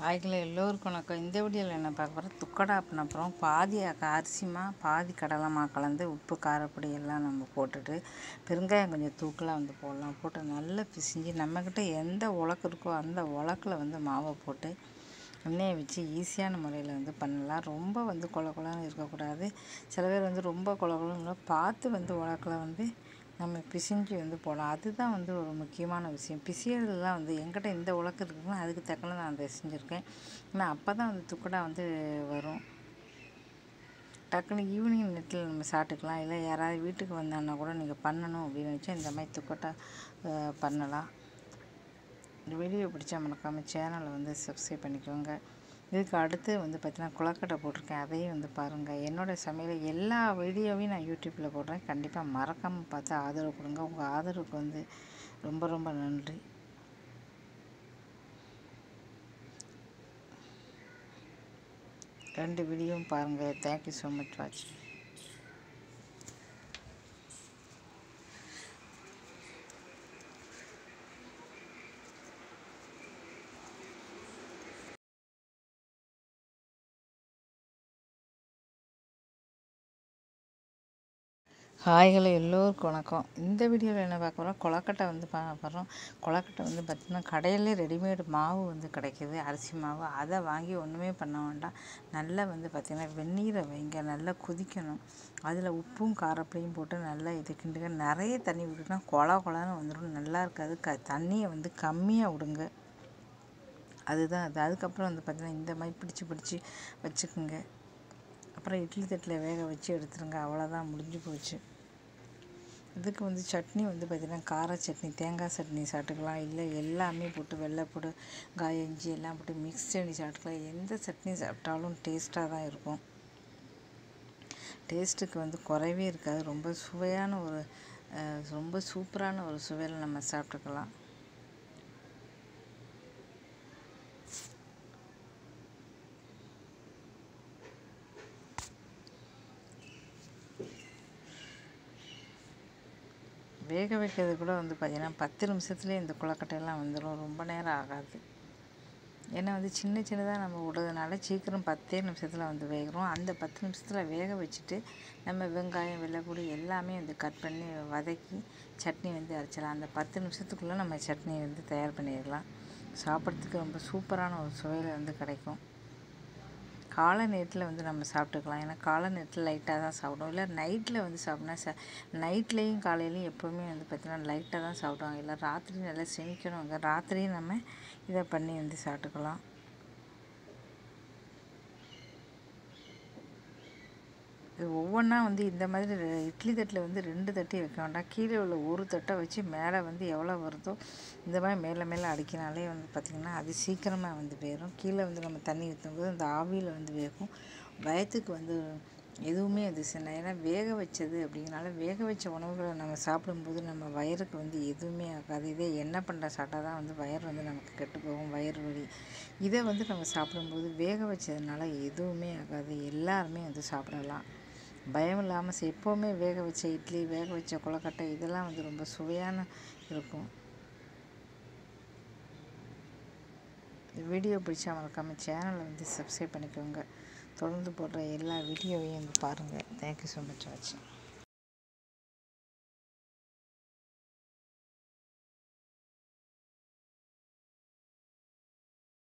ஆய்களை எல்லோருக்கும் வணக்கம் இந்த வீடியோவில் என்ன பார்க்க போகிறோம் துக்கடா பண்ண அப்புறம் பாதி அக்க- அரிசிமா பாதி கடலைமா கலந்து உப்பு காரப்பொடி எல்லாம் நம்ம போட்டுட்டு பெருங்காயம் கொஞ்சம் தூக்கலாக வந்து போடலாம் போட்டு நல்லா பிசிஞ்சு நம்மக்கிட்ட எந்த உலக்கு இருக்கோ அந்த உலக்கில் வந்து மாவை போட்டு எண்ணெயை வச்சு ஈஸியான முறையில் வந்து பண்ணலாம் ரொம்ப வந்து கொல கொலன்னு இருக்கக்கூடாது சில பேர் வந்து ரொம்ப கொல கொலன்னு பார்த்து வந்து உலக்கில் வந்து நம்ம பிசிஞ்சு வந்து போடலாம் அதுதான் வந்து ஒரு முக்கியமான விஷயம் பிசியறதுலாம் வந்து எங்கிட்ட இந்த உலக்கு இருக்குன்னா அதுக்கு தக்கன நான் அதை செஞ்சுருக்கேன் ஏன்னா அப்போ தான் வந்து துக்கடா வந்து வரும் டக்குன்னு ஈவினிங் நேரத்தில் நம்ம சாப்பிட்டுக்கலாம் இல்லை யாராவது வீட்டுக்கு வந்தாங்கன்னா கூட நீங்கள் பண்ணணும் அப்படின்னு வச்சா இந்த மாதிரி துக்கட்டா அஹ், பண்ணலாம் இந்த வீடியோ பிடிச்சா மறக்காமல் சேனலை வந்து சப்ஸ்கிரைப் பண்ணிக்கோங்க இதுக்கு அடுத்து வந்து பார்த்தீங்கன்னா குளக்கட்டை போட்டிருக்கேன் அதையும் வந்து பாருங்கள் என்னோடய சமையல் எல்லா வீடியோவையும் நான் யூடியூப்பில் போடுறேன் கண்டிப்பாக மறக்காமல் பார்த்து ஆதரவு கொடுங்க உங்கள் ஆதரவுக்கு வந்து ரொம்ப ரொம்ப நன்றி ரெண்டு வீடியோவும் பாருங்கள் தேங்க்யூ ஸோ மச் வாட்சிங் ஹாய்களை எல்லோருக்கும் வணக்கம் இந்த வீடியோவில் என்ன பார்க்க போகிறோம் கொலக்கட்டை வந்து பார்க்க போகிறோம் கொலக்கட்டை வந்து பார்த்திங்கன்னா கடையிலே ரெடிமேடு மாவு வந்து கிடைக்கிது அரிசி மாவு அதை வாங்கி ஒன்றுமே பண்ண வேண்டாம் நல்லா வந்து பார்த்திங்கன்னா வெந்நீரை வைங்க நல்லா கொதிக்கணும் அதில் உப்பும் காரப்பொடியும் போட்டு நல்லா இது கிண்டுங்க நிறைய தண்ணி விட்டுனா கொல கொலன்னு வந்துடும் நல்லா இருக்காது க தண்ணியை வந்து கம்மியாக விடுங்க அதுதான் அது அதுக்கப்புறம் வந்து பார்த்திங்கன்னா இந்த மாதிரி பிடிச்சி பிடிச்சி வச்சுக்குங்க அப்புறம் இட்லி தட்டில் வேக வச்சு எடுத்துருங்க அவ்வளோதான் முடிஞ்சு போச்சு இதுக்கு வந்து சட்னி வந்து பார்த்திங்கன்னா கார சட்னி தேங்காய் சட்னி சாப்பிட்டுக்கலாம் இல்லை எல்லாமே போட்டு வெள்ளைப்பூடு காய இஞ்சி எல்லாம் போட்டு மிக்ஸ் பண்ணி சாப்பிட்டுக்கலாம் எந்த சட்னி சாப்பிட்டாலும் டேஸ்ட்டாக தான் இருக்கும் டேஸ்ட்டுக்கு வந்து குறைவே இருக்காது ரொம்ப சுவையான ஒரு அஹ், ரொம்ப சூப்பரான ஒரு சுவையில் நம்ம சாப்பிட்டுக்கலாம் வேக வைக்கிறது கூட வந்து பார்த்திங்கன்னா பத்து நிமிஷத்துலேயே இந்த குளக்கட்டையெல்லாம் வந்துடும் ரொம்ப நேரம் ஆகாது ஏன்னா வந்து சின்ன சின்னதாக நம்ம விடுறதுனால சீக்கிரம் பத்தே நிமிஷத்தில் வந்து வேகிறோம் அந்த பத்து நிமிஷத்தில் வேக வச்சுட்டு நம்ம வெங்காயம் வெள்ளைப்பூடி எல்லாமே வந்து கட் பண்ணி வதக்கி சட்னி வந்து அரைச்சிடலாம் அந்த பத்து நிமிஷத்துக்குள்ளே நம்ம சட்னி வந்து தயார் பண்ணிடலாம் சாப்பிட்றதுக்கு ரொம்ப சூப்பரான ஒரு சுவையில் வந்து கிடைக்கும் காலை நேரத்தில் வந்து நம்ம சாப்பிட்டுக்கலாம் ஏன்னா காலை நேரத்தில் லைட்டாக தான் சாப்பிடுவோம் இல்லை நைட்டில் வந்து சாப்பிட்னா ச நைட்லேயும் காலையிலையும் எப்போவுமே வந்து பார்த்திங்கன்னா லைட்டாக தான் சாப்பிடுவாங்க இல்லை ராத்திரி நல்லா செமிக்கணுங்க ராத்திரியும் நம்ம இதை பண்ணி வந்து சாப்பிட்டுக்கலாம் இது ஒவ்வொன்றா வந்து இந்த மாதிரி ரெ- இட்லி தட்டில் வந்து ரெண்டு தட்டி வைக்க வேண்டாம் கீழே உள்ள ஒரு தட்டை வச்சு மேலே வந்து எவ்வளோ வருதோ இந்த மாதிரி மேலே மேலே அடிக்கினாலே வந்து பார்த்திங்கன்னா அது சீக்கிரமாக வந்து வேகும் கீழே வந்து நம்ம தண்ணி ஊற்றும்போது அந்த ஆவியில் வந்து வேகும் வயத்துக்கு வந்து எதுவுமே அது சின்ன ஏன்னா வேக வச்சது அப்படிங்கிறனால வேக வச்ச உணவுகளை நம்ம சாப்பிடும்போது நம்ம வயிறுக்கு வந்து எதுவுமே ஆகாது இதே எண்ணெய் பண்ண சாப்பிட்டா தான் வந்து வயிறு வந்து நமக்கு கெட்டு போகும் வயிறு வலி இதை வந்து நம்ம சாப்பிடும்போது வேக வச்சதுனால எதுவுமே ஆகாது எல்லாருமே வந்து சாப்பிடலாம் பயம் இல்லாமல் செய் எப்போவுமே வேக வச்ச இட்லி வேக வச்ச கொலக்கட்டை இதெல்லாம் வந்து ரொம்ப சுவையான இருக்கும் இந்த வீடியோ பிடிச்சா மறக்காமல் சேனலை வந்து சப்ஸ்கிரைப் பண்ணிக்கோங்க தொடர்ந்து போடுற எல்லா வீடியோவையும் வந்து பாருங்கள் தேங்க்யூ ஸோ மச் வாட்சிங்